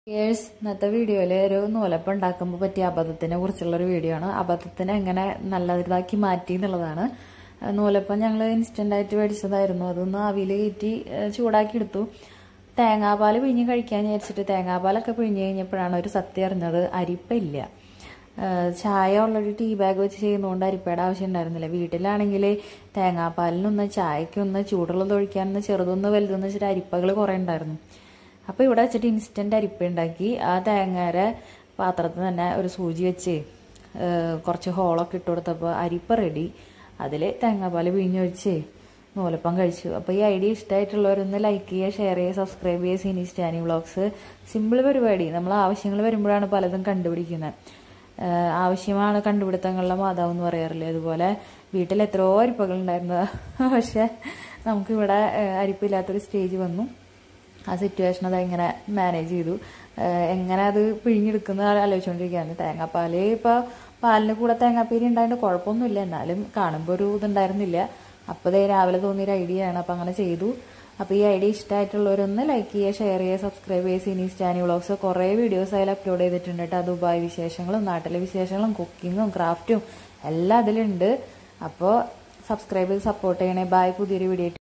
yours ഇന്നത്തെ വീഡിയോയിൽ ഒരു നൂലപ്പം ഉണ്ടാക്കുമ്പോൾ പറ്റിയ അബദ്ധത്തിനെ കുറിച്ചുള്ളൊരു വീഡിയോ ആണ് അബദ്ധത്തിനെ എങ്ങനെ നല്ലതാക്കി മാറ്റി എന്നുള്ളതാണ് ഏഹ് നൂലപ്പം ഞങ്ങൾ ഇൻസ്റ്റൻ്റ് ആയിട്ട് മേടിച്ചതായിരുന്നു അതൊന്ന് ആവിയിൽ കയറ്റി ഏഹ് ചൂടാക്കി എടുത്തു തേങ്ങാപ്പാൽ പിഴിഞ്ഞ് കഴിക്കാൻ വിചാരിച്ചിട്ട് തേങ്ങാപ്പാലൊക്കെ പിഴിഞ്ഞ് കഴിഞ്ഞപ്പോഴാണ് ഒരു സത്യം അറിഞ്ഞത് അരിപ്പയില്ല ഏഹ് ചായ ഉള്ളൊരു ടീ ബാഗ് വെച്ച് ചെയ്യുന്നതുകൊണ്ട് അരിപ്പയുടെ ആവശ്യം ഉണ്ടായിരുന്നില്ല വീട്ടിലാണെങ്കിൽ തേങ്ങാപ്പാലിനൊന്ന് ചായക്കൊന്ന് ചൂടുള്ളത് ഒഴിക്കാനൊന്ന് ചെറുതൊന്ന് വലുതെന്ന് വെച്ചിട്ട് അരിപ്പകൾ കുറേ ഉണ്ടായിരുന്നു അപ്പോൾ ഇവിടെ വെച്ചിട്ട് ഇൻസ്റ്റൻറ്റ് അരിപ്പ ഉണ്ടാക്കി ആ തേങ്ങയുടെ പാത്രത്തിൽ തന്നെ ഒരു സൂചി വെച്ച് ഏഹ് കുറച്ച് ഹോളൊക്കെ ഇട്ട് കൊടുത്തപ്പോൾ അരിപ്പ റെഡി അതിൽ തേങ്ങാപ്പാൽ പിഴിഞ്ഞൊഴിച്ച് നൂലപ്പം കഴിച്ചു അപ്പോൾ ഈ ഐഡിയ ഇഷ്ടമായിട്ടുള്ളവരൊന്ന് ലൈക്ക് ചെയ്യുക ഷെയർ ചെയ്യുക സബ്സ്ക്രൈബ് ചെയ്യുക സിനി സ്റ്റാനി വ്ളോഗ്സ് സിമ്പിൾ പരിപാടി നമ്മൾ ആവശ്യങ്ങൾ വരുമ്പോഴാണ് പലതും കണ്ടുപിടിക്കുന്നത് ഏഹ് ആവശ്യമാണ് കണ്ടുപിടുത്തങ്ങളുടെ മാതാവ് എന്ന് പറയാറില്ലേ അതുപോലെ വീട്ടിൽ എത്രയോ അരിപ്പകൾ ഉണ്ടായിരുന്നത് പക്ഷെ നമുക്കിവിടെ ഏഹ് അരിപ്പില്ലാത്തൊരു സ്റ്റേജ് വന്നു ആ സിറ്റുവേഷൻ അത് എങ്ങനെ മാനേജ് ചെയ്തു ഏഹ് എങ്ങനെ അത് പിഴിഞ്ഞെടുക്കുന്ന ആലോചിച്ചുകൊണ്ടിരിക്കുകയാണ് തേങ്ങാപ്പാൽ ഇപ്പോൾ പാലിന് കൂടെ തേങ്ങാപ്പീരി ഉണ്ടായതുകൊണ്ട് കുഴപ്പമൊന്നുമില്ല എന്നാലും കാണുമ്പോൾ ഒരു ഇതുണ്ടായിരുന്നില്ല അപ്പോൾ ദേ രാവിലെ തോന്നിയൊരു ഐഡിയ ആണ് അപ്പോൾ അങ്ങനെ ചെയ്തു അപ്പോൾ ഈ ഐഡിയ ഇഷ്ടമായിട്ടുള്ളവരൊന്ന് ലൈക്ക് ചെയ്യുക ഷെയർ ചെയ്യുക സബ്സ്ക്രൈബ് ചെയ്യുക സിനി സ്റ്റാനി വ്ളോഗ്സ് കുറേ വീഡിയോസ് അതിൽ അപ്ലോഡ് ചെയ്തിട്ടുണ്ട് കേട്ടോ ദുബായ് വിശേഷങ്ങളും നാട്ടിലെ വിശേഷങ്ങളും കുക്കിങ്ങും ക്രാഫ്റ്റും എല്ലാം അതിലുണ്ട് അപ്പോൾ സബ്സ്ക്രൈബ് ചെയ്ത് സപ്പോർട്ട് ചെയ്യണേ ബായ് പുതിയൊരു വീഡിയോ